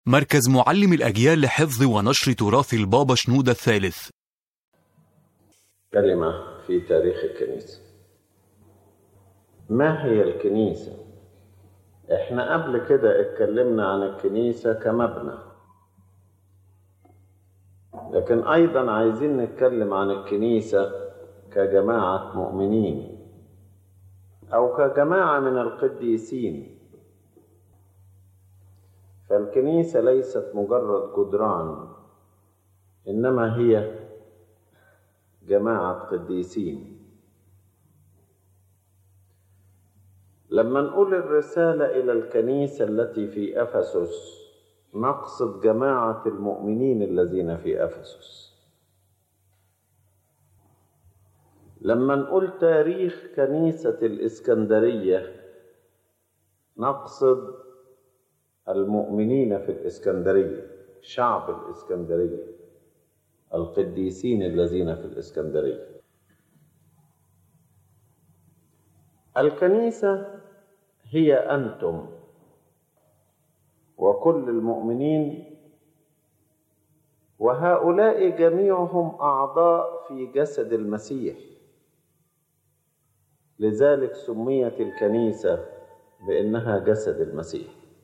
مركز معلم الأجيال لحفظ ونشر تراث البابا شنودة الثالث كلمة في تاريخ الكنيسة ما هي الكنيسة؟ احنا قبل كده اتكلمنا عن الكنيسة كمبنى لكن أيضا عايزين نتكلم عن الكنيسة كجماعة مؤمنين أو كجماعة من القديسين فالكنيسة ليست مجرد جدران إنما هي جماعة قديسين لما نقول الرسالة إلى الكنيسة التي في أفسس نقصد جماعة المؤمنين الذين في أفسس لما نقول تاريخ كنيسة الإسكندرية نقصد المؤمنين في الإسكندرية شعب الإسكندرية القديسين الذين في الإسكندرية الكنيسة هي أنتم وكل المؤمنين وهؤلاء جميعهم أعضاء في جسد المسيح لذلك سميت الكنيسة بأنها جسد المسيح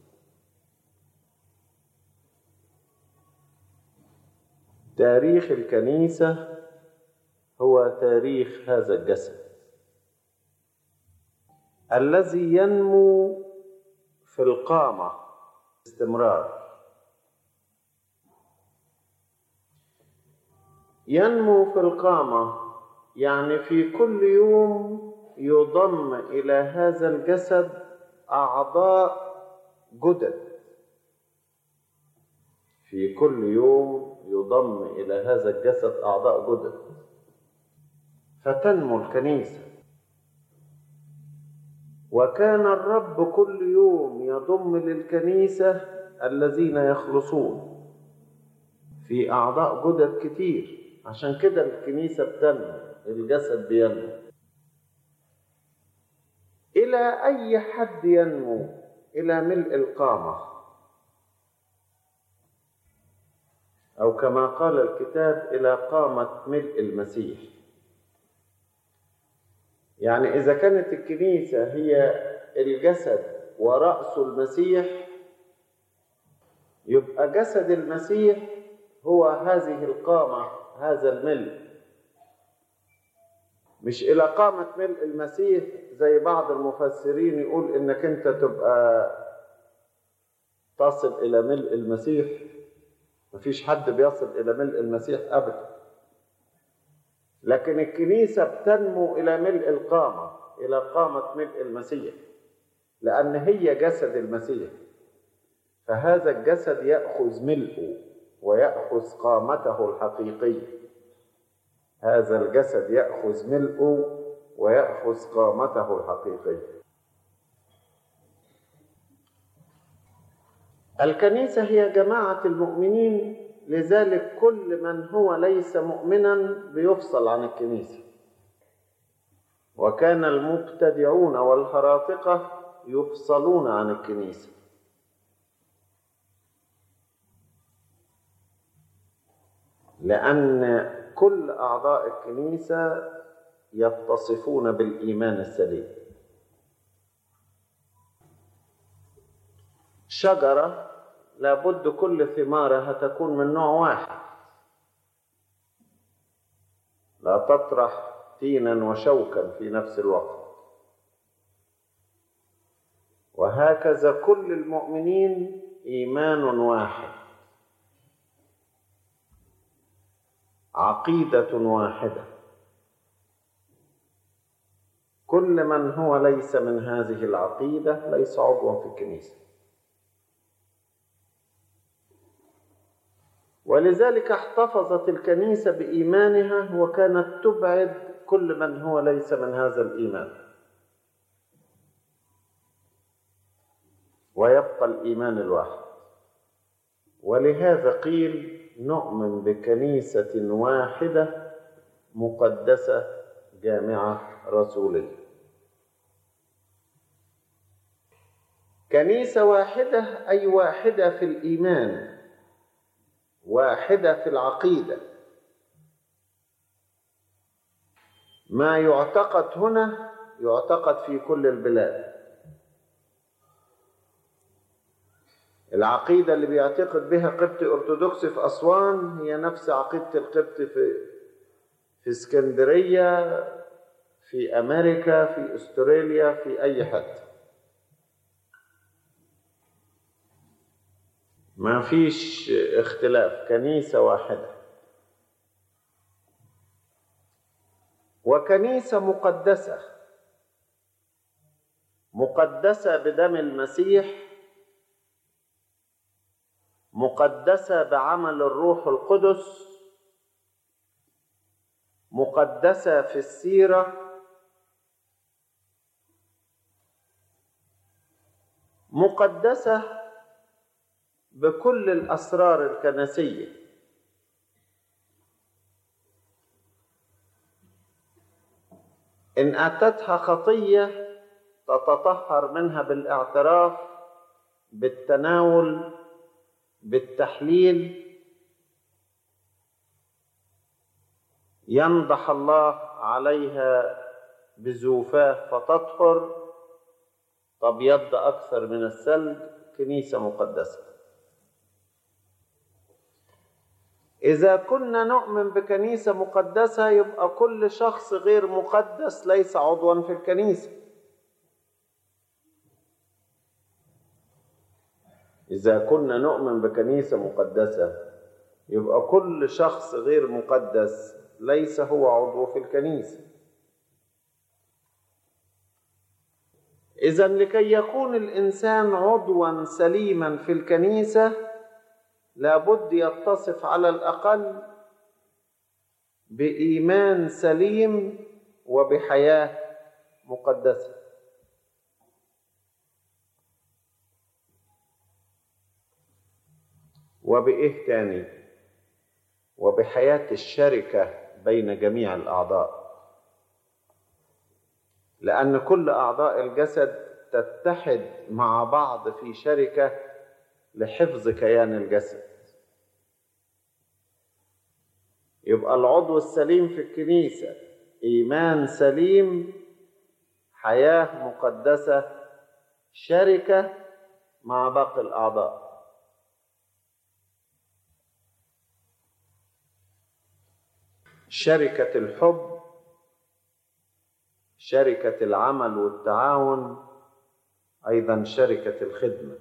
تاريخ الكنيسة هو تاريخ هذا الجسد الذي ينمو في القامة باستمرار ينمو في القامة يعني في كل يوم يضم إلى هذا الجسد أعضاء جدد في كل يوم يضم إلى هذا الجسد أعضاء جدد فتنمو الكنيسة وكان الرب كل يوم يضم للكنيسة الذين يخلصون في أعضاء جدد كتير عشان كده الكنيسة بتنمو الجسد بينمو إلى أي حد ينمو إلى ملء القامة أو كما قال الكتاب إلى قامة ملء المسيح يعني إذا كانت الكنيسة هي الجسد ورأس المسيح يبقى جسد المسيح هو هذه القامة هذا الملء مش إلى قامة ملء المسيح زي بعض المفسرين يقول إنك أنت تبقى تصل إلى ملء المسيح مفيش حد بيصل إلى ملء المسيح أبدا لكن الكنيسة بتنمو إلى ملء القامة إلى قامة ملء المسيح لأن هي جسد المسيح فهذا الجسد يأخذ ملئه ويأخذ قامته الحقيقية هذا الجسد يأخذ ملئه ويأخذ قامته الحقيقية الكنيسة هي جماعة المؤمنين لذلك كل من هو ليس مؤمنا بيفصل عن الكنيسة وكان المبتدعون والهراطقة يفصلون عن الكنيسة لأن كل أعضاء الكنيسة يتصفون بالإيمان السليم شجرة لابد كل ثمارها تكون من نوع واحد لا تطرح تينا وشوكا في نفس الوقت وهكذا كل المؤمنين ايمان واحد عقيده واحده كل من هو ليس من هذه العقيده ليس عضوا في الكنيسه ولذلك احتفظت الكنيسة بإيمانها وكانت تبعد كل من هو ليس من هذا الإيمان ويبقى الإيمان الواحد ولهذا قيل نؤمن بكنيسة واحدة مقدسة جامعة رسولية كنيسة واحدة أي واحدة في الإيمان واحدة في العقيدة ما يعتقد هنا يعتقد في كل البلاد العقيدة اللي بيعتقد بها قبطي أرثوذكسي في أسوان هي نفس عقيدة القبطي في في اسكندرية في أمريكا في أستراليا في أي حتة ما فيش اختلاف كنيسة واحدة وكنيسة مقدسة مقدسة بدم المسيح مقدسة بعمل الروح القدس مقدسة في السيرة مقدسة بكل الأسرار الكنسية إن أتتها خطية تتطهر منها بالاعتراف بالتناول بالتحليل ينضح الله عليها بزوفاه فتطهر تبيض أكثر من الثلج كنيسة مقدسة إذا كنا نؤمن بكنيسة مقدسة يبقى كل شخص غير مقدس ليس عضوا في الكنيسة إذا كنا نؤمن بكنيسة مقدسة يبقى كل شخص غير مقدس ليس هو عضو في الكنيسة إذا لكي يكون الإنسان عضوا سليما في الكنيسة لابد يتصف على الأقل بإيمان سليم وبحياة مقدسة وبإيه تاني وبحياة الشركة بين جميع الأعضاء لأن كل أعضاء الجسد تتحد مع بعض في شركة لحفظ كيان الجسد يبقى العضو السليم في الكنيسة إيمان سليم حياة مقدسة شركة مع باقي الأعضاء شركة الحب شركة العمل والتعاون أيضا شركة الخدمة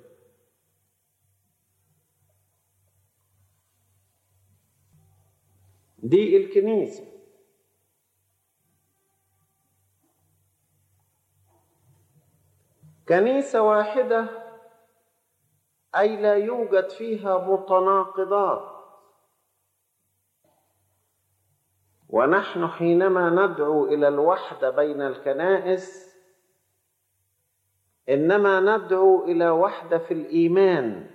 دي الكنيسة كنيسة واحدة أي لا يوجد فيها متناقضات ونحن حينما ندعو الى الوحده بين الكنائس انما ندعو الى وحده في الايمان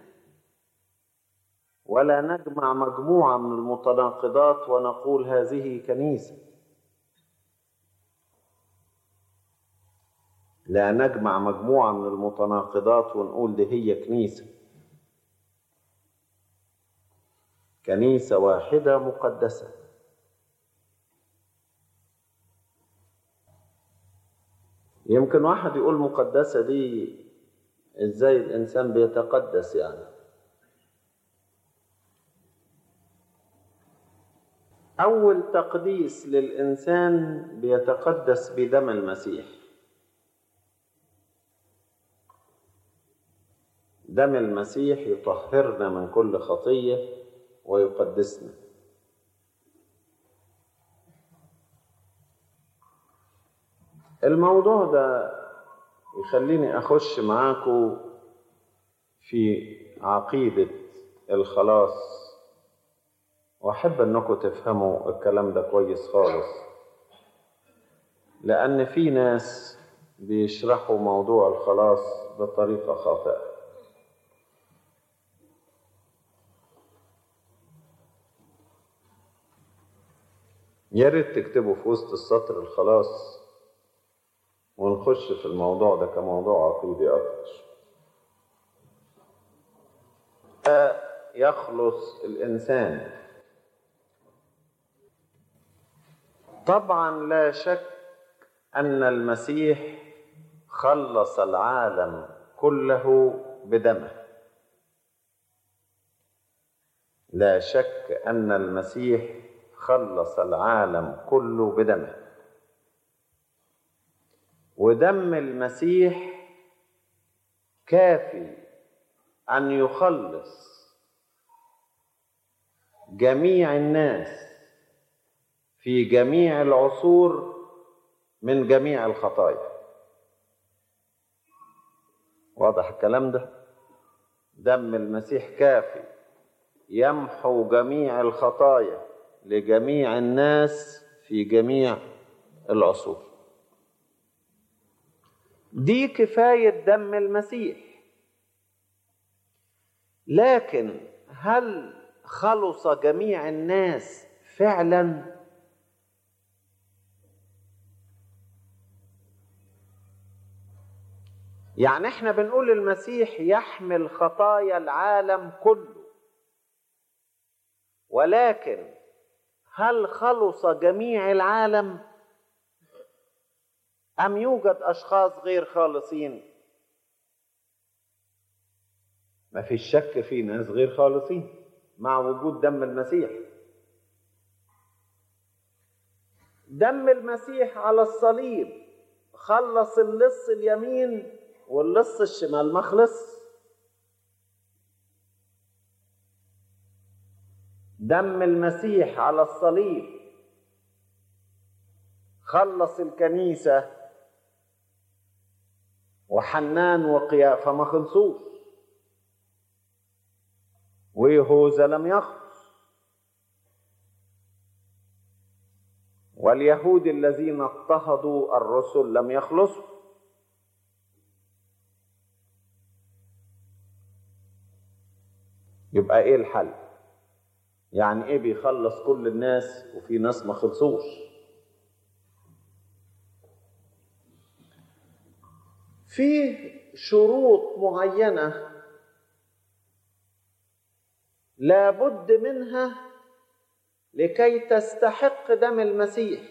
ولا نجمع مجموعه من المتناقضات ونقول هذه كنيسه لا نجمع مجموعه من المتناقضات ونقول دي هي كنيسه كنيسه واحده مقدسه يمكن واحد يقول مقدسة دي ازاي الانسان بيتقدس يعني اول تقديس للانسان بيتقدس بدم المسيح دم المسيح يطهرنا من كل خطيه ويقدسنا الموضوع ده يخليني أخش معاكم في عقيدة الخلاص وأحب أنكم تفهموا الكلام ده كويس خالص لأن في ناس بيشرحوا موضوع الخلاص بطريقة خاطئة يا ريت تكتبوا في وسط السطر الخلاص ونخش في الموضوع ده كموضوع عقيدي أكتر يخلص الإنسان طبعا لا شك أن المسيح خلص العالم كله بدمه لا شك أن المسيح خلص العالم كله بدمه ودم المسيح كافي أن يخلص جميع الناس في جميع العصور من جميع الخطايا واضح الكلام ده دم المسيح كافي يمحو جميع الخطايا لجميع الناس في جميع العصور دي كفايه دم المسيح لكن هل خلص جميع الناس فعلا يعني احنا بنقول المسيح يحمل خطايا العالم كله ولكن هل خلص جميع العالم ام يوجد اشخاص غير خالصين ما فيش شك في ناس غير خالصين مع وجود دم المسيح دم المسيح على الصليب خلص اللص اليمين واللص الشمال ما خلص دم المسيح على الصليب خلص الكنيسة وحنان وقيافة ما خلصوش ويهوذا لم يخلص واليهود الذين اضطهدوا الرسل لم يخلصوا يبقى ايه الحل يعني ايه بيخلص كل الناس وفي ناس ما خلصوش فيه شروط معينه لابد منها لكي تستحق دم المسيح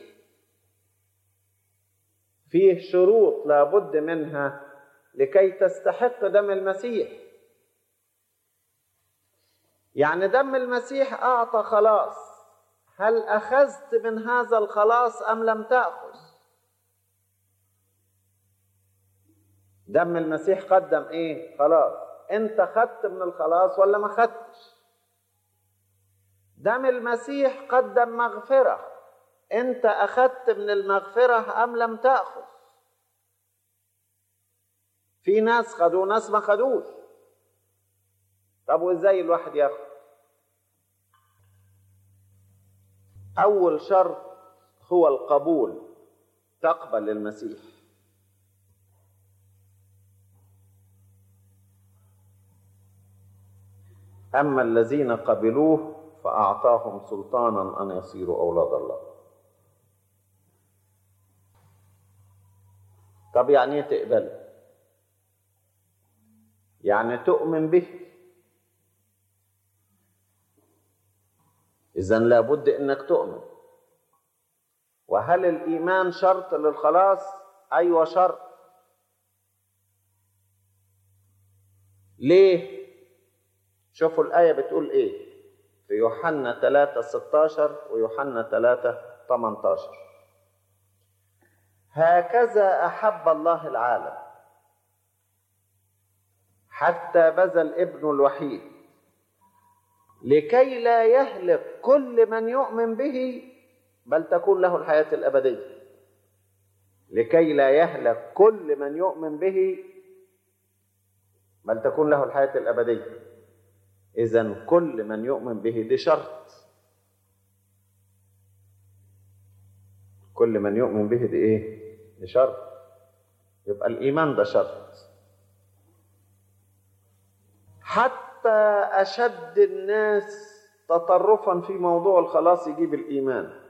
فيه شروط لابد منها لكي تستحق دم المسيح يعني دم المسيح اعطى خلاص هل اخذت من هذا الخلاص ام لم تاخذ دم المسيح قدم ايه خلاص انت خدت من الخلاص ولا ما خدتش دم المسيح قدم مغفره انت اخذت من المغفره ام لم تاخذ في ناس خدوا ناس ما خدوش طب وازاي الواحد ياخد اول شرط هو القبول تقبل المسيح اما الذين قبلوه فاعطاهم سلطانا ان يصيروا اولاد الله طب يعني ايه تقبل يعني تؤمن به اذا لابد انك تؤمن وهل الايمان شرط للخلاص ايوه شرط ليه شوفوا الايه بتقول ايه في يوحنا 3 16 ويوحنا 3 18 هكذا احب الله العالم حتى بذل ابنه الوحيد لكي لا يهلك كل من يؤمن به بل تكون له الحياة الأبدية لكي لا يهلك كل من يؤمن به بل تكون له الحياة الأبدية إذا كل من يؤمن به دي شرط كل من يؤمن به دي إيه؟ دي شرط يبقى الإيمان ده شرط حتى أشد الناس تطرفا في موضوع الخلاص يجيب الإيمان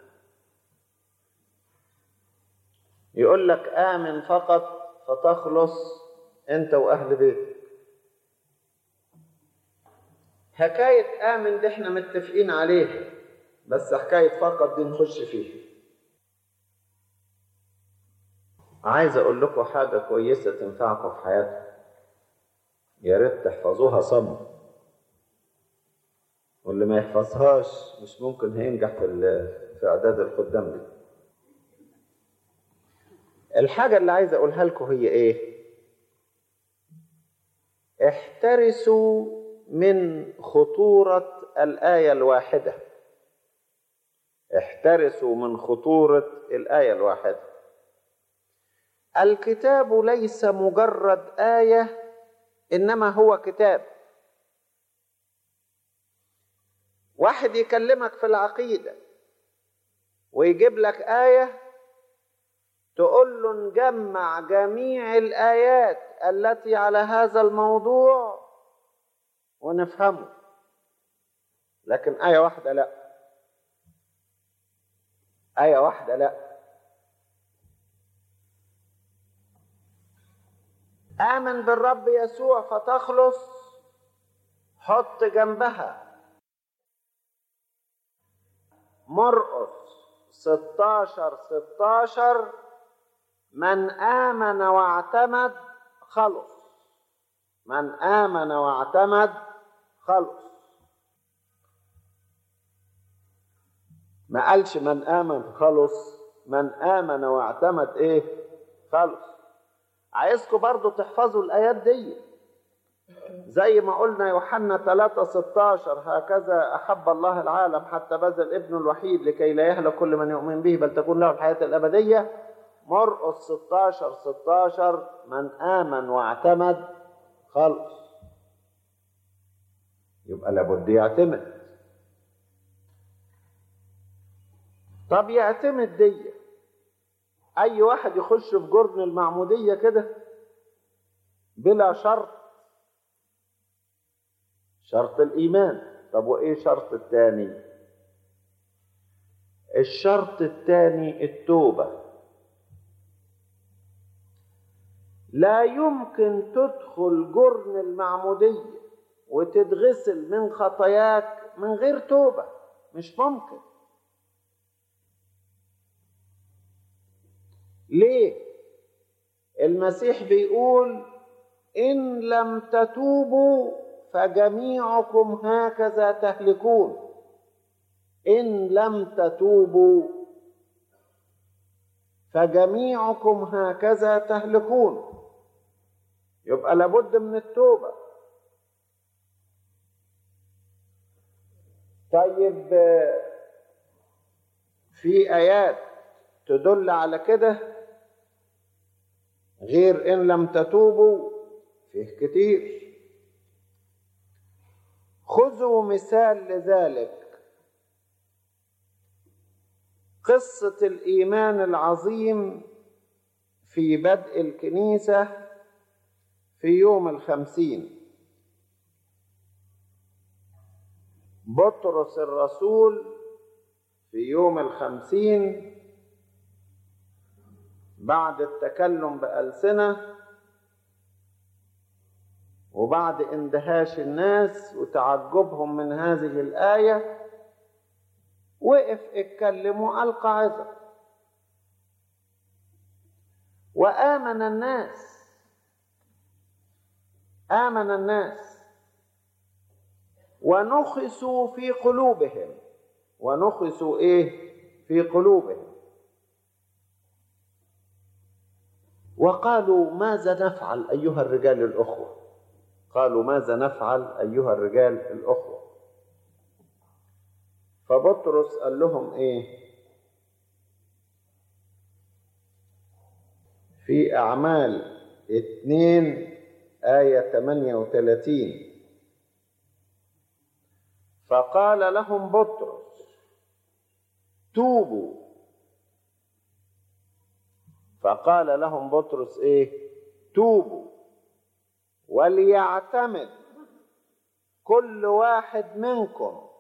يقول لك آمن فقط فتخلص أنت وأهل بيتك حكاية آمن دي احنا متفقين عليها بس حكاية فقط دي نخش فيها عايز أقول لكم حاجة كويسة تنفعكم في حياتكم يا ريت تحفظوها صم واللي ما يحفظهاش مش ممكن هينجح في ال- في إعداد الخدام دي الحاجة اللي عايز أقولها لكم هي إيه؟ احترسوا من خطورة الآية الواحدة احترسوا من خطورة الآية الواحدة الكتاب ليس مجرد آية إنما هو كتاب واحد يكلمك في العقيدة ويجيب لك آية تقول له نجمع جميع الآيات التي على هذا الموضوع ونفهمه لكن آية واحدة لا آية واحدة لا آمن بالرب يسوع فتخلص حط جنبها مرقس 16 16 من آمن واعتمد خلص من آمن واعتمد خلص ما قالش من آمن خلص من آمن واعتمد إيه خلص عايزكم برضو تحفظوا الآيات دي زي ما قلنا يوحنا 3 16 هكذا أحب الله العالم حتى بذل ابنه الوحيد لكي لا يهلك كل من يؤمن به بل تكون له الحياة الأبدية مرقس 16 16 من آمن واعتمد خلص يبقى لابد يعتمد طب يعتمد دي اي واحد يخش في جرن المعموديه كده بلا شرط شرط الايمان طب وايه شرط الثاني الشرط الثاني التوبه لا يمكن تدخل جرن المعموديه وتتغسل من خطاياك من غير توبه مش ممكن ليه المسيح بيقول ان لم تتوبوا فجميعكم هكذا تهلكون ان لم تتوبوا فجميعكم هكذا تهلكون يبقى لابد من التوبه طيب في ايات تدل على كده غير ان لم تتوبوا فيه كتير خذوا مثال لذلك قصة الإيمان العظيم في بدء الكنيسة في يوم الخمسين بطرس الرسول في يوم الخمسين بعد التكلم بألسنة وبعد اندهاش الناس وتعجبهم من هذه الآية وقف اتكلم وألقى عظة وآمن الناس آمن الناس ونخسوا في قلوبهم ونخسوا إيه في قلوبهم وقالوا ماذا نفعل أيها الرجال الأخوة قالوا ماذا نفعل أيها الرجال الأخوة فبطرس قال لهم إيه في أعمال اتنين آية 38 فقال لهم بطرس توبوا فقال لهم بطرس ايه توبوا وليعتمد كل واحد منكم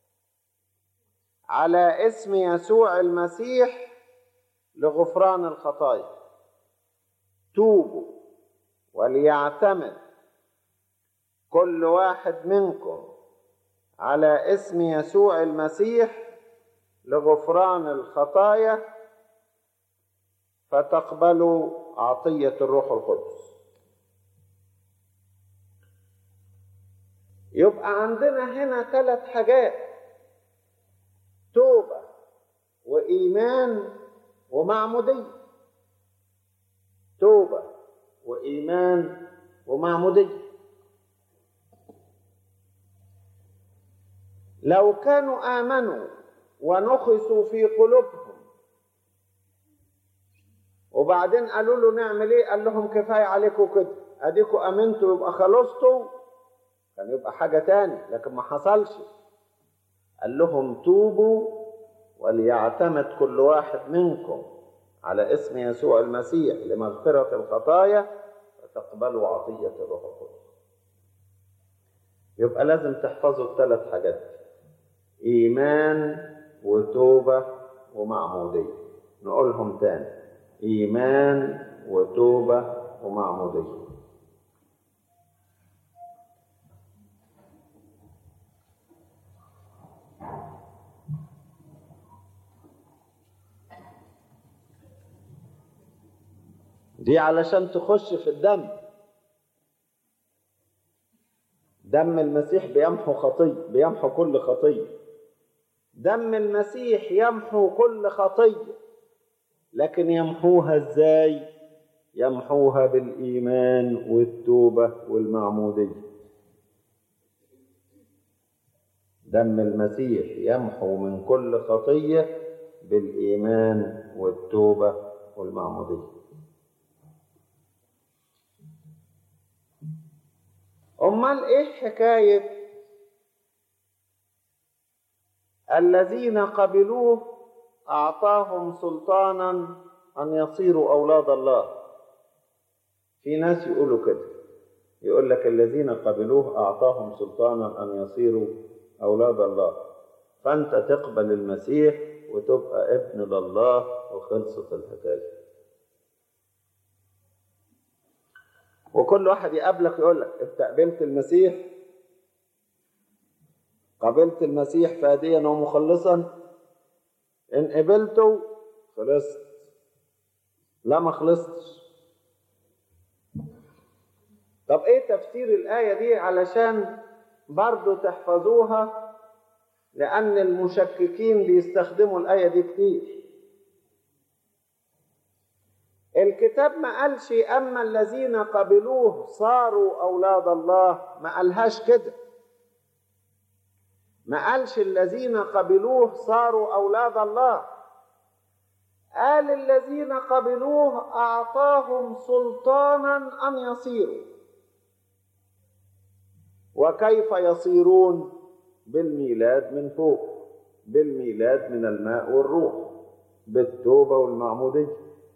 على اسم يسوع المسيح لغفران الخطايا توبوا وليعتمد كل واحد منكم على اسم يسوع المسيح لغفران الخطايا فتقبلوا عطية الروح القدس يبقى عندنا هنا ثلاث حاجات توبة وإيمان ومعمودية توبة وإيمان ومعمودية لو كانوا آمنوا ونخسوا في قلوبهم وبعدين قالوا له نعمل ايه قال لهم كفايه عليكم كده اديكم امنتوا يبقى خلصتوا كان يبقى حاجه تاني لكن ما حصلش قال لهم توبوا وليعتمد كل واحد منكم على اسم يسوع المسيح لمغفرة الخطايا فتقبلوا عطية الروح القدس يبقى لازم تحفظوا الثلاث حاجات إيمان وتوبة ومعمودية نقولهم تاني إيمان وتوبة ومعمودية دي علشان تخش في الدم دم المسيح بيمحو خطية بيمحو كل خطية دم المسيح يمحو كل خطية لكن يمحوها ازاي يمحوها بالإيمان والتوبة والمعمودية دم المسيح يمحو من كل خطية بالإيمان والتوبة والمعمودية أمال إيه حكاية الذين قبلوه أعطاهم سلطانا أن يصيروا أولاد الله في ناس يقولوا كده يقول لك الذين قبلوه أعطاهم سلطانا أن يصيروا أولاد الله فأنت تقبل المسيح وتبقى ابن لله وخلصت الحكاية وكل واحد يقابلك يقول لك انت قبلت المسيح قبلت المسيح فاديا ومخلصا ان قبلته خلصت لا ما خلصتش طب ايه تفسير الايه دي علشان برضو تحفظوها لان المشككين بيستخدموا الايه دي كتير الكتاب ما قالش اما الذين قبلوه صاروا اولاد الله ما قالهاش كده ما قالش الذين قبلوه صاروا اولاد الله قال الذين قبلوه اعطاهم سلطانا ان يصيروا وكيف يصيرون بالميلاد من فوق بالميلاد من الماء والروح بالتوبه والمعموديه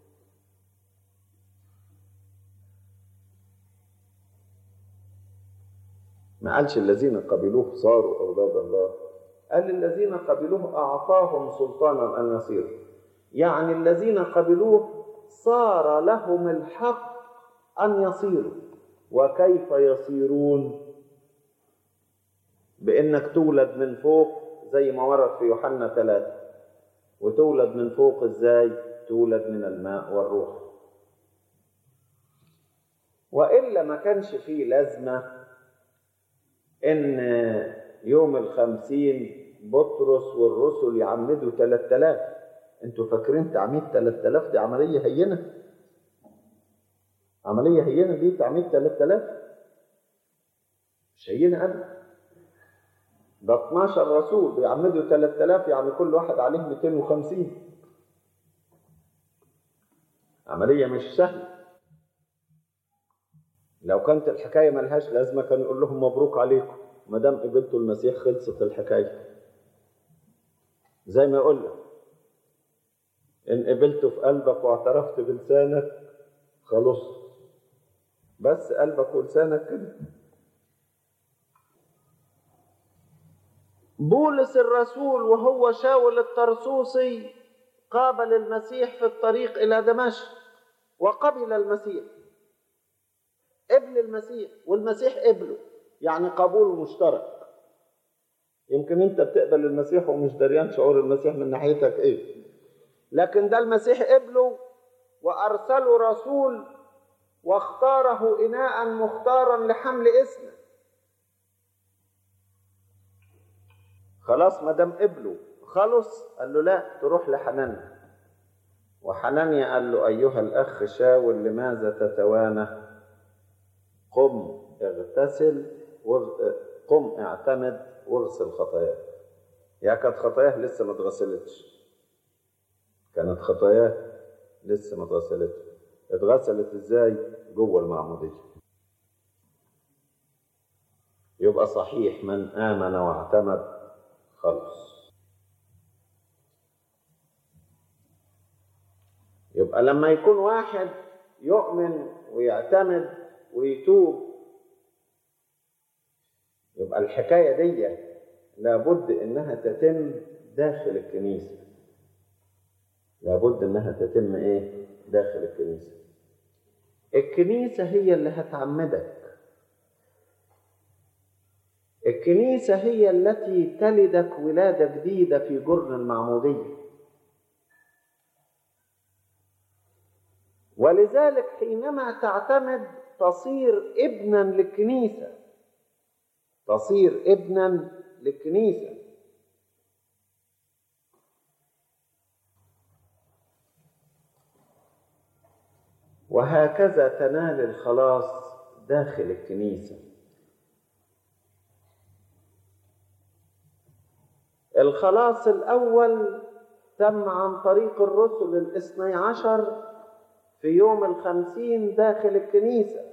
ما قالش الذين قبلوه صاروا أولاد الله قال الذين قبلوه أعطاهم سلطانا أن يصيروا يعني الذين قبلوه صار لهم الحق أن يصيروا وكيف يصيرون بإنك تولد من فوق زي ما ورد في يوحنا ثلاثة وتولد من فوق ازاي تولد من الماء والروح وإلا ما كانش فيه لازمة ان يوم الخمسين بطرس والرسل يعمدوا 3000 انتوا فاكرين تعميد 3000 دي عمليه هينه عمليه هينه دي تعميد 3000 مش هينه ابدا ده 12 رسول بيعمدوا 3000 يعني كل واحد عليه 250 عمليه مش سهله لو كانت الحكايه ملهاش لازمه كان يقول لهم مبروك عليكم ما دام قبلتوا المسيح خلصت الحكايه زي ما يقول لك ان قبلته في قلبك واعترفت بلسانك خلص بس قلبك ولسانك كده بولس الرسول وهو شاول الطرسوسي قابل المسيح في الطريق الى دمشق وقبل المسيح قبل المسيح والمسيح قبله يعني قبول مشترك يمكن انت بتقبل المسيح ومش دريان شعور المسيح من ناحيتك ايه لكن ده المسيح قبله وارسله رسول واختاره اناء مختارا لحمل اسمه خلاص ما دام قبله خلص قال له لا تروح لحنانيا وحنانيا قال له ايها الاخ شاول لماذا تتوانى قم اغتسل وغ... قم اعتمد واغسل خطاياك يا كانت خطاياه لسه ما اتغسلتش كانت خطاياه لسه ما اتغسلتش اتغسلت ازاي جوه المعموديه يبقى صحيح من امن واعتمد خلص يبقى لما يكون واحد يؤمن ويعتمد ويتوب يبقى الحكايه دي لابد انها تتم داخل الكنيسه لابد انها تتم ايه داخل الكنيسه الكنيسه هي اللي هتعمدك الكنيسه هي التي تلدك ولاده جديده في جرن المعموديه ولذلك حينما تعتمد تصير ابنا للكنيسه تصير ابنا للكنيسه وهكذا تنال الخلاص داخل الكنيسه الخلاص الاول تم عن طريق الرسل الاثني عشر في يوم الخمسين داخل الكنيسه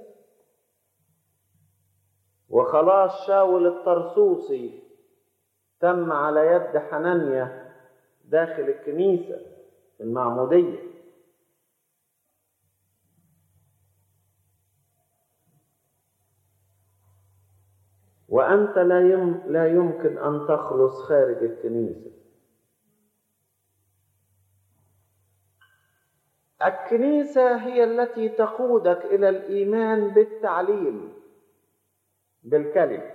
وخلاص شاول الطرسوسي تم على يد حنانيا داخل الكنيسة المعمودية وأنت لا يم لا يمكن أن تخلص خارج الكنيسة الكنيسة هي التي تقودك إلى الإيمان بالتعليم بالكلمة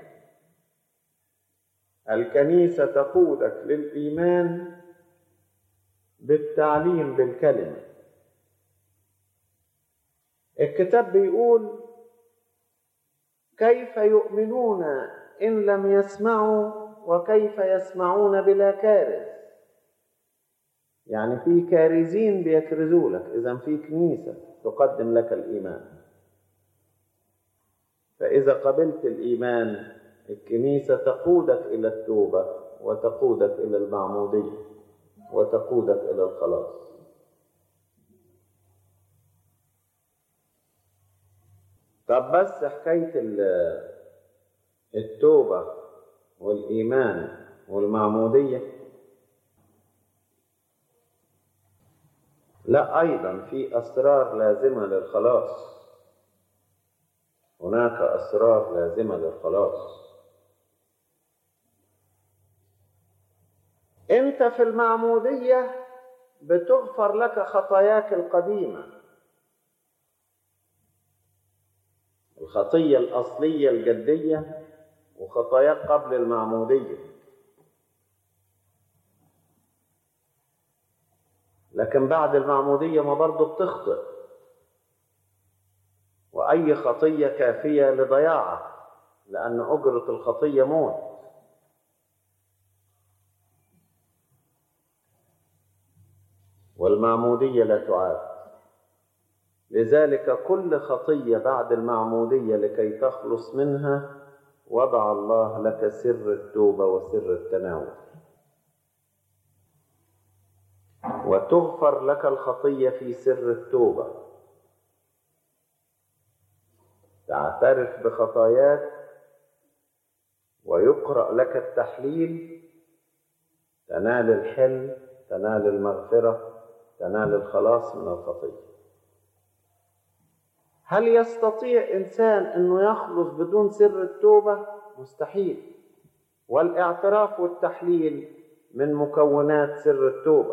الكنيسة تقودك للإيمان بالتعليم بالكلمة الكتاب بيقول كيف يؤمنون إن لم يسمعوا وكيف يسمعون بلا كارث يعني في كارزين بيكرزوا لك إذا في كنيسة تقدم لك الإيمان فإذا قبلت الإيمان الكنيسة تقودك إلى التوبة وتقودك إلى المعمودية وتقودك إلى الخلاص طب بس حكاية التوبة والإيمان والمعمودية لا أيضا في أسرار لازمة للخلاص هناك أسرار لازمة للخلاص أنت في المعمودية بتغفر لك خطاياك القديمة الخطية الأصلية الجدية وخطاياك قبل المعمودية لكن بعد المعمودية ما برضه بتخطئ وأي خطية كافية لضياعك لأن أجرة الخطية موت والمعمودية لا تعاد لذلك كل خطية بعد المعمودية لكي تخلص منها وضع الله لك سر التوبة وسر التناول وتغفر لك الخطية في سر التوبة تعترف بخطاياك ويقرأ لك التحليل تنال الحل تنال المغفرة تنال الخلاص من الخطية هل يستطيع إنسان أنه يخلص بدون سر التوبة؟ مستحيل والاعتراف والتحليل من مكونات سر التوبه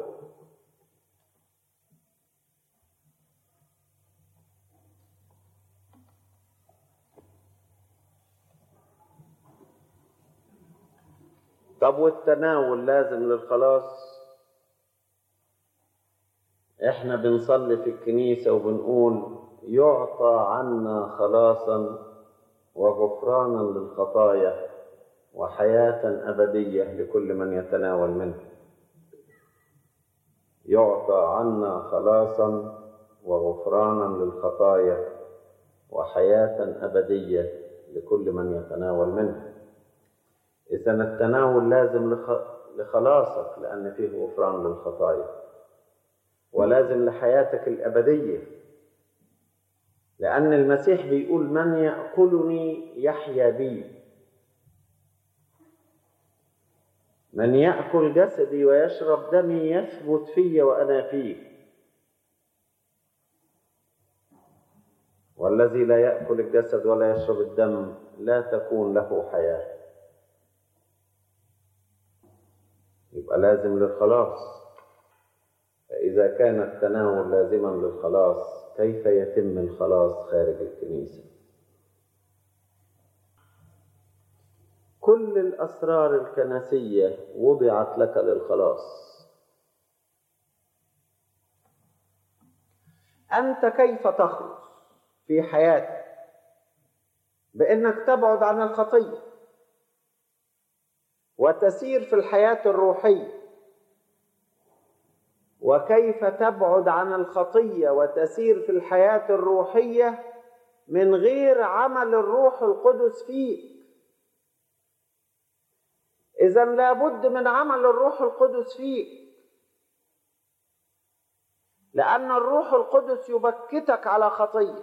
طب والتناول لازم للخلاص احنا بنصلي في الكنيسة وبنقول يعطى عنا خلاصا وغفرانا للخطايا وحياة أبدية لكل من يتناول منه يعطى عنا خلاصا وغفرانا للخطايا وحياة أبدية لكل من يتناول منه إذا التناول لازم لخلاصك لأن فيه غفران للخطايا ولازم لحياتك الأبدية لأن المسيح بيقول من يأكلني يحيا بي من يأكل جسدي ويشرب دمي يثبت في وأنا فيه والذي لا يأكل الجسد ولا يشرب الدم لا تكون له حياة يبقى لازم للخلاص فإذا كان التناول لازما للخلاص كيف يتم الخلاص خارج الكنيسة كل الأسرار الكنسية وضعت لك للخلاص أنت كيف تخلص في حياتك بأنك تبعد عن الخطية وتسير في الحياة الروحية وكيف تبعد عن الخطية وتسير في الحياة الروحية من غير عمل الروح القدس فيك إذا لابد من عمل الروح القدس فيك لأن الروح القدس يبكتك على خطية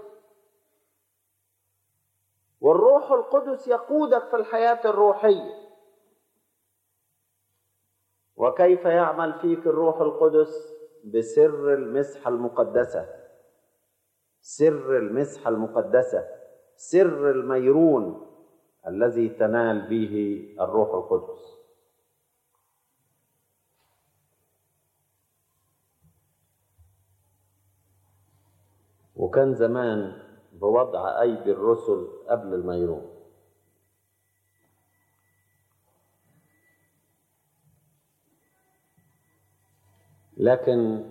والروح القدس يقودك في الحياة الروحية وكيف يعمل فيك الروح القدس بسر المسحة المقدسة سر المسحة المقدسة سر الميرون الذي تنال به الروح القدس وكان زمان بوضع أيدي الرسل قبل الميرون لكن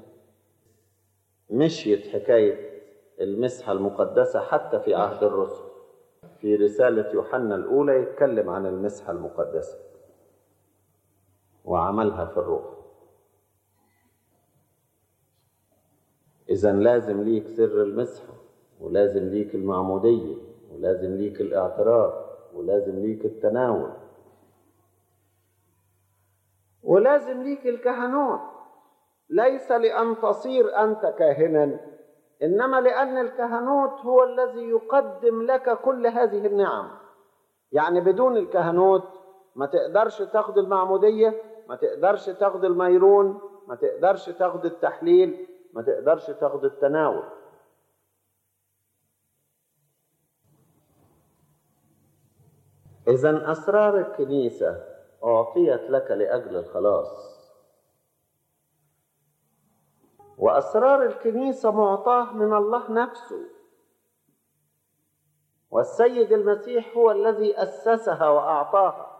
مشيت حكاية المسحة المقدسة حتى في عهد الرسل في رسالة يوحنا الأولى يتكلم عن المسحة المقدسة وعملها في الروح إذا لازم ليك سر المسحة ولازم ليك المعمودية ولازم ليك الاعتراف ولازم ليك التناول ولازم ليك الكهنوت ليس لأن تصير أنت كاهنا إنما لأن الكهنوت هو الذي يقدم لك كل هذه النعم يعني بدون الكهنوت ما تقدرش تاخد المعمودية ما تقدرش تاخد الميرون ما تقدرش تاخد التحليل ما تقدرش تاخد التناول إذا أسرار الكنيسة أعطيت لك لأجل الخلاص وأسرار الكنيسة معطاة من الله نفسه والسيد المسيح هو الذي أسسها وأعطاها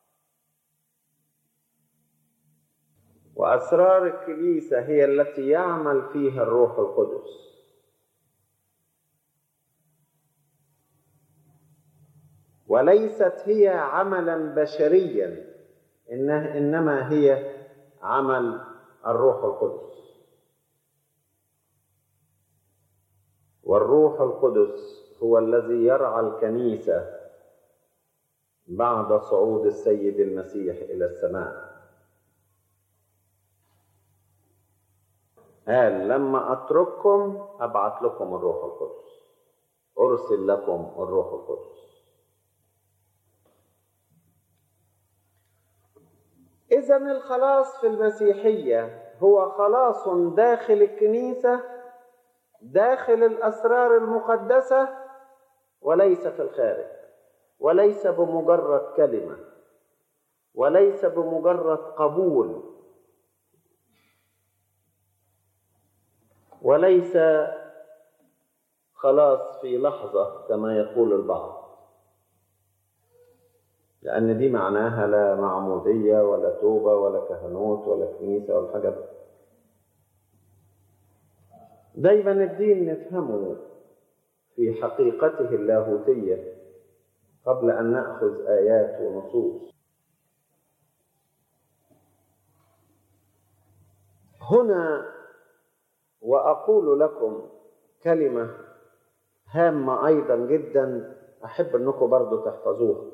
وأسرار الكنيسة هي التي يعمل فيها الروح القدس وليست هي عملا بشريا إنه إنما هي عمل الروح القدس والروح القدس هو الذي يرعى الكنيسة بعد صعود السيد المسيح إلى السماء قال لما أترككم أبعث لكم الروح القدس أرسل لكم الروح القدس إذا الخلاص في المسيحية هو خلاص داخل الكنيسة داخل الأسرار المقدسة وليس في الخارج وليس بمجرد كلمة وليس بمجرد قبول وليس خلاص في لحظة كما يقول البعض لأن دي معناها لا معمودية ولا توبة ولا كهنوت ولا كنيسة ولا حاجة دايما الدين نفهمه في حقيقته اللاهوتية قبل أن نأخذ آيات ونصوص هنا وأقول لكم كلمة هامة أيضا جدا أحب أنكم برضو تحفظوها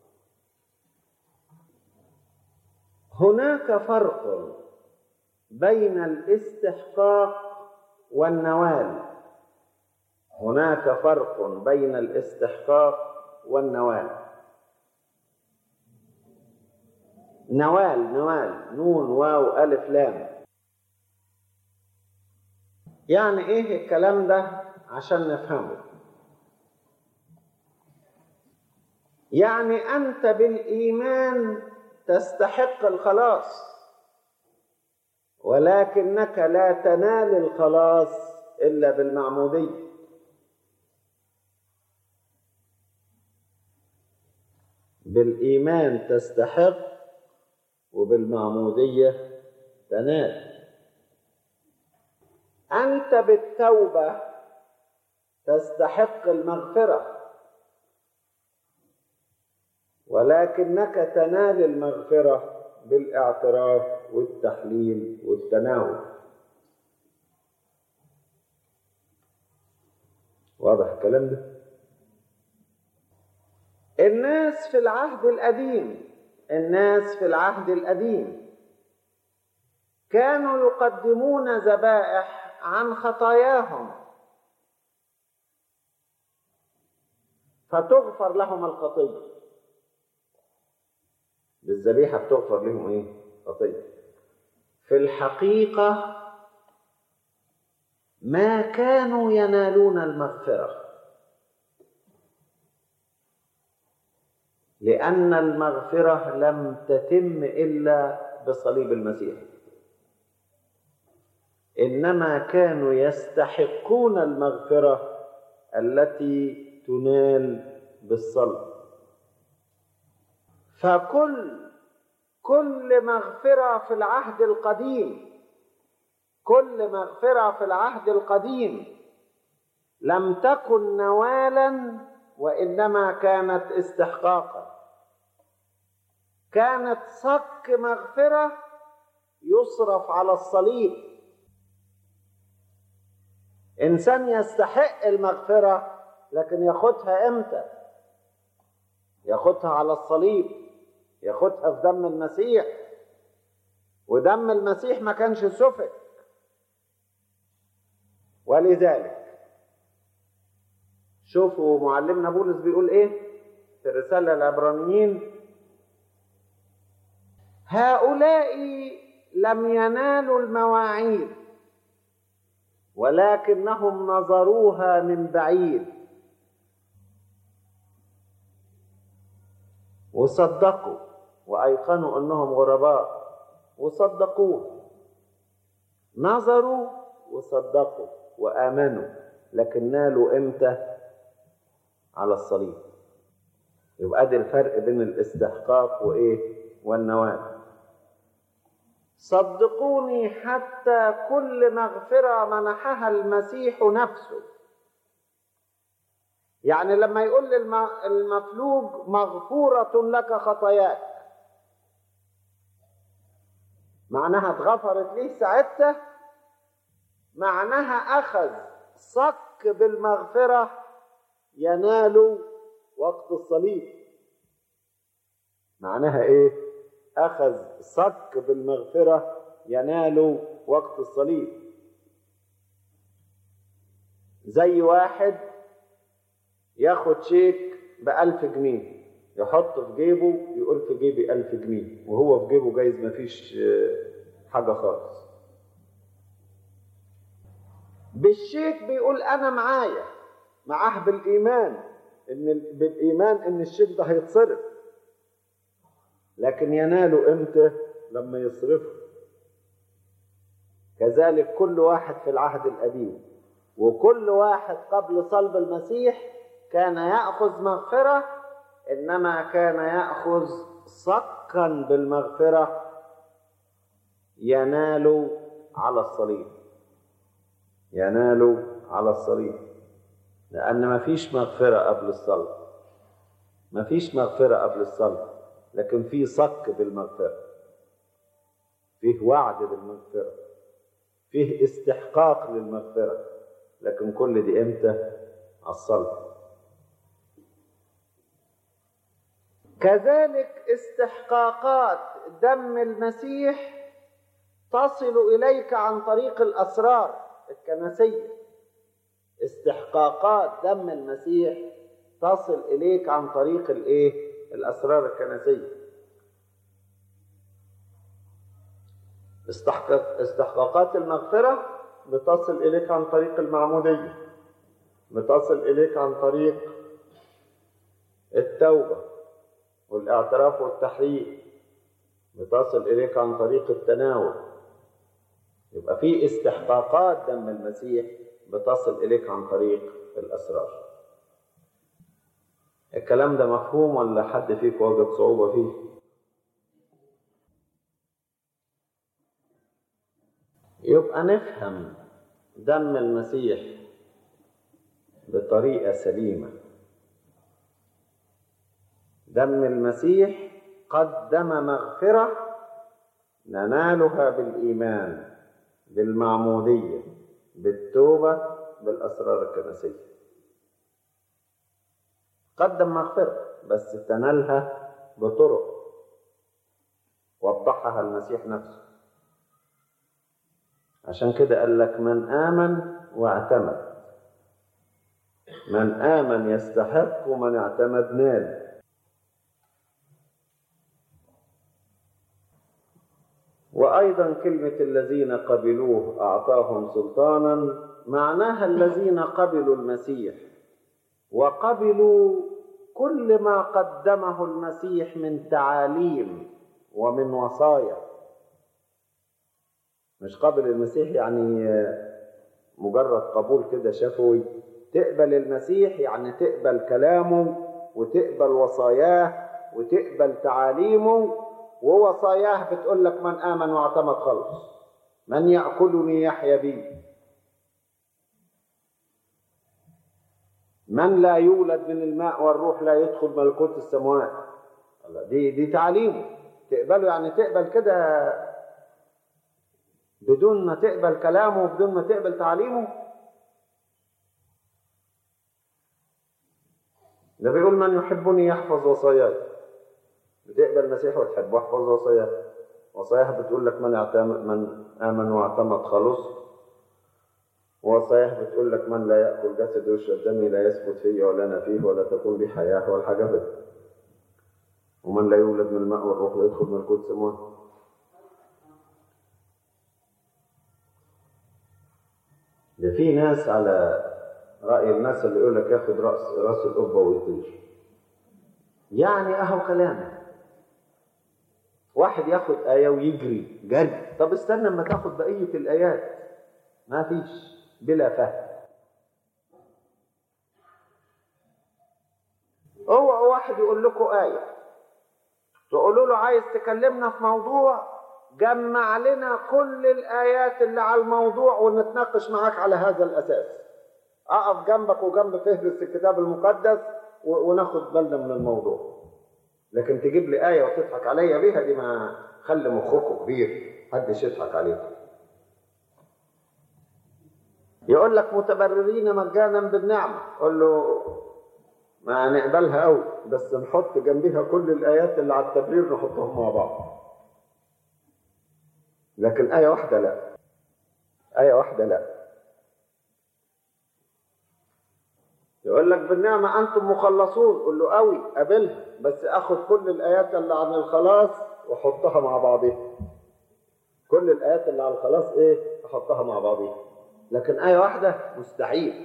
هناك فرق بين الاستحقاق والنوال هناك فرق بين الاستحقاق والنوال نوال نوال نون واو ألف لام يعني ايه الكلام ده عشان نفهمه يعني انت بالايمان تستحق الخلاص ولكنك لا تنال الخلاص الا بالمعموديه بالايمان تستحق وبالمعموديه تنال انت بالتوبه تستحق المغفره ولكنك تنال المغفره بالاعتراف والتحليل والتناول واضح الكلام ده الناس في العهد القديم الناس في العهد القديم كانوا يقدمون ذبائح عن خطاياهم فتغفر لهم الخطيه بالذبيحه بتغفر لهم ايه خطيه في الحقيقه ما كانوا ينالون المغفره لان المغفره لم تتم الا بصليب المسيح انما كانوا يستحقون المغفره التي تنال بالصلب فكل كل مغفره في العهد القديم كل مغفره في العهد القديم لم تكن نوالا وانما كانت استحقاقا كانت صك مغفره يصرف على الصليب انسان يستحق المغفره لكن ياخدها امتى ياخدها على الصليب ياخدها في دم المسيح ودم المسيح ما كانش سفك ولذلك شوفوا معلمنا بولس بيقول ايه في الرسالة العبرانيين هؤلاء لم ينالوا المواعيد ولكنهم نظروها من بعيد وصدقوا وايقنوا انهم غرباء وصدقوه نظروا وصدقوا وامنوا لكن نالوا امتى على الصليب يبقى ادي الفرق بين الاستحقاق وايه والنوال صدقوني حتى كل مغفره منحها المسيح نفسه يعني لما يقول المفلوج مغفورة لك خطاياك معناها اتغفرت ليه ساعتها معناها أخذ صك بالمغفرة ينال وقت الصليب معناها ايه أخذ صك بالمغفرة ينال وقت الصليب زي واحد ياخد شيك بألف جنيه يحط في جيبه يقول في جيبي ألف جنيه وهو في جيبه جايز مفيش حاجة خالص بالشيك بيقول أنا معايا معاه بالإيمان إن بالإيمان إن الشيك ده هيتصرف لكن يناله إمتى؟ لما يصرفه كذلك كل واحد في العهد القديم وكل واحد قبل صلب المسيح كان ياخذ مغفره انما كان ياخذ صكا بالمغفره ينال على الصليب ينال على الصليب لان ما فيش مغفره قبل الصلاه ما فيش مغفره قبل الصلاه لكن في صك بالمغفره فيه وعد بالمغفره فيه استحقاق للمغفره لكن كل دي امتى على الصلاه كذلك استحقاقات دم المسيح تصل اليك عن طريق الاسرار الكنسيه استحقاقات دم المسيح تصل اليك عن طريق الايه الاسرار الكنسيه استحقاق استحقاقات المغفره بتصل اليك عن طريق المعموديه بتصل اليك عن طريق التوبه والاعتراف والتحرير بتصل اليك عن طريق التناول يبقى في استحقاقات دم المسيح بتصل اليك عن طريق الاسرار الكلام ده مفهوم ولا حد فيكم وجد صعوبه فيه يبقى نفهم دم المسيح بطريقه سليمه دم المسيح قدم مغفره ننالها بالايمان بالمعموديه بالتوبه بالاسرار الكنسيه قدم مغفره بس تنالها بطرق وضحها المسيح نفسه عشان كده قال لك من امن واعتمد من امن يستحق ومن اعتمد نال وايضا كلمه الذين قبلوه اعطاهم سلطانا معناها الذين قبلوا المسيح وقبلوا كل ما قدمه المسيح من تعاليم ومن وصايا مش قبل المسيح يعني مجرد قبول كده شفوي تقبل المسيح يعني تقبل كلامه وتقبل وصاياه وتقبل تعاليمه ووصاياه بتقول لك من آمن واعتمد خلص من يأكلني يحيا بي من لا يولد من الماء والروح لا يدخل ملكوت السماوات دي دي تعليمه تقبله يعني تقبل كده بدون ما تقبل كلامه وبدون ما تقبل تعليمه ده بيقول من يحبني يحفظ وصاياي بتقبل المسيح وتحبه واحفظ وصاياه وصاياه بتقول لك من اعتمد من امن واعتمد خلص وصاياه بتقول لك من لا ياكل جسدي ويشرب دمي لا يثبت فيه ولا انا فيه ولا تكون لي حياه والحاجه دي ومن لا يولد من الماء والروح لا يدخل ملكوت السماوات ده في ناس على رأي الناس اللي يقول لك ياخد رأس راس القبة ويطير يعني اهو كلام واحد ياخد آية ويجري جري طب استنى اما تاخد بقية الآيات ما فيش بلا فهم هو واحد يقول لكم آية تقولوا له عايز تكلمنا في موضوع جمع لنا كل الآيات اللي على الموضوع ونتناقش معاك على هذا الأساس أقف جنبك وجنب فهرس الكتاب المقدس وناخد بالنا من الموضوع لكن تجيب لي آية وتضحك عليا بيها دي ما خلي مخكم كبير محدش يضحك عليكم يقول لك متبررين مجانا بالنعمة قول له ما نقبلها قوي بس نحط جنبها كل الآيات اللي على التبرير نحطهم مع بعض لكن آية واحدة لا آية واحدة لا يقول لك بالنعمة أنتم مخلصون قول له قوي قابلها بس أخذ كل الآيات اللي عن الخلاص وأحطها مع بعضها كل الآيات اللي عن الخلاص إيه أحطها مع بعضها لكن آية واحدة مستحيل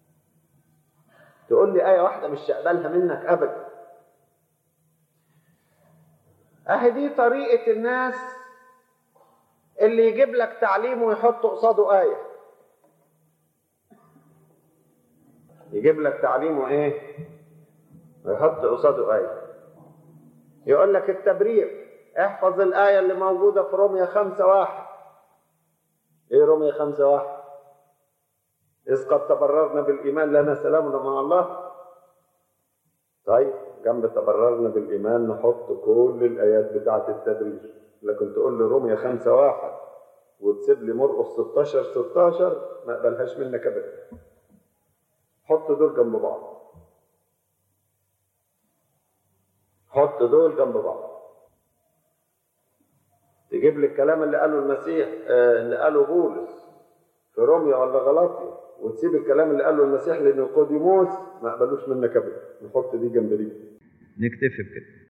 تقول لي آية واحدة مش هقبلها منك أبدا أهي دي طريقة الناس اللي يجيب لك تعليم ويحط قصاده آية يجيب لك تعليم وإيه يحط قصاده آية يقول لك التبرير احفظ الآية اللي موجودة في رومية خمسة واحد ايه رومية خمسة واحد إذ قد تبررنا بالإيمان لنا سلامنا مع الله طيب جنب تبررنا بالإيمان نحط كل الآيات بتاعة التبرير لكن تقول لي رومية خمسة واحد وتسيب لي مرقس 16 16 ما اقبلهاش منك ابدا حط دول جنب بعض حط دول جنب بعض تجيب لي الكلام اللي قاله المسيح آه، اللي قاله بولس في روميا ولا غلاطيا وتسيب الكلام اللي قاله المسيح لنيقوديموس ما اقبلوش منك ابدا نحط دي جنب دي نكتفي بكده